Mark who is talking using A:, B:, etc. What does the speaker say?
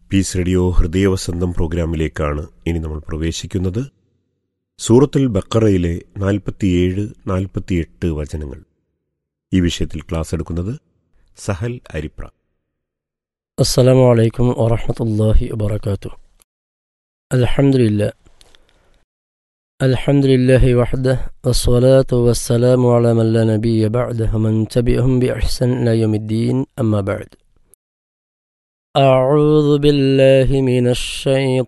A: piece radio ഹൃദയവസന്തം പ്രോഗ്രാമിലേക്കാണ് ഇനി നമ്മൾ പ്രവേശിക്കുന്നത് സൂറത്തുൽ ബക്കറയിലെ നാൽപ്പത്തിയേഴ് നാൽപ്പത്തിയെട്ട് വചനങ്ങൾ ഈ വിഷയത്തിൽ ക്ലാസ് എടുക്കുന്നത് സഹൽ അരിപ്ര
B: السلام عليكم ورحمة الله وبركاته الحمد لله الحمد لله وحده والصلاة والسلام على من لا نبي بعده ومن تبعهم بإحسان إلى يوم الدين أما بعد أعوذ بالله من الشيطان